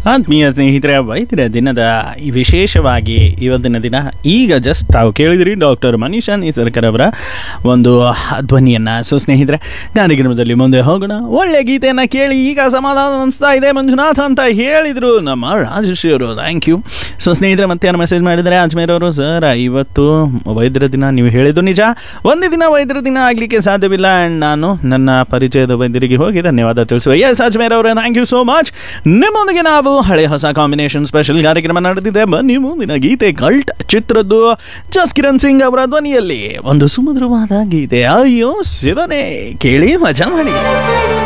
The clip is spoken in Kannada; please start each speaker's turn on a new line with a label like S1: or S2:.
S1: ಆತ್ಮೀಯ ಸ್ನೇಹಿತರೆ ವೈದ್ಯರ ದಿನದ ಈ ವಿಶೇಷವಾಗಿ ಇವತ್ತಿನ ದಿನ ಈಗ ಜಸ್ಟ್ ತಾವು ಕೇಳಿದಿರಿ ಡಾಕ್ಟರ್ ಮನೀಷಾ ನೇಸರ್ಕರ್ ಅವರ ಒಂದು ಧ್ವನಿಯನ್ನು ಸೊ ಸ್ನೇಹಿತರೆ ಕಾರ್ಯಕ್ರಮದಲ್ಲಿ ಮುಂದೆ ಹೋಗೋಣ ಒಳ್ಳೆ ಗೀತೆಯನ್ನು ಕೇಳಿ ಈಗ ಸಮಾಧಾನ ಅನಿಸ್ತಾ ಇದೆ ಮಂಜುನಾಥ್ ಅಂತ ಹೇಳಿದರು ನಮ್ಮ ರಾಜಶ್ರೀ ಅವರು ಥ್ಯಾಂಕ್ ಯು ಸೊ ಸ್ನೇಹಿತರೆ ಮತ್ತೆ ಯಾರು ಮೆಸೇಜ್ ಮಾಡಿದರೆ ಅಜ್ಮೇರ್ ಅವರು ಸರ್ ಇವತ್ತು ವೈದ್ಯರ ದಿನ ನೀವು ಹೇಳಿದ್ದು ನಿಜ ಒಂದೇ ದಿನ ವೈದ್ಯರ ದಿನ ಆಗಲಿಕ್ಕೆ ಸಾಧ್ಯವಿಲ್ಲ ಆ್ಯಂಡ್ ನಾನು ನನ್ನ ಪರಿಚಯದ ವೈದ್ಯರಿಗೆ ಹೋಗಿ ಧನ್ಯವಾದ ತಿಳಿಸುವೆ ಎಸ್ ಅಜ್ಮೇರ್ ಅವರೇ ಥ್ಯಾಂಕ್ ಯು ಸೋ ಮಚ್ ನಿಮ್ಮೊಂದಿಗೆ ನಾವು ಹಳೆ ಹೊಸ ಕಾಂಬಿನೇಷನ್ ಸ್ಪೆಷಲ್ ಕಾರ್ಯಕ್ರಮ ನಡೆದಿದೆ ಬನ್ನಿ ಮುಂದಿನ ಗೀತೆ ಕಲ್ಟ್ ಚಿತ್ರದ್ದು ಜಸ್ ಕಿರಣ್ ಸಿಂಗ್ ಅವರ ಧ್ವನಿಯಲ್ಲಿ ಒಂದು ಸುಮಧುರವಾದ ಗೀತೆ ಅಯ್ಯೋ ಶಿವನೇ ಕೇಳಿ ಮಜಾ ಮಾಡಿ
S2: ಕಡೆ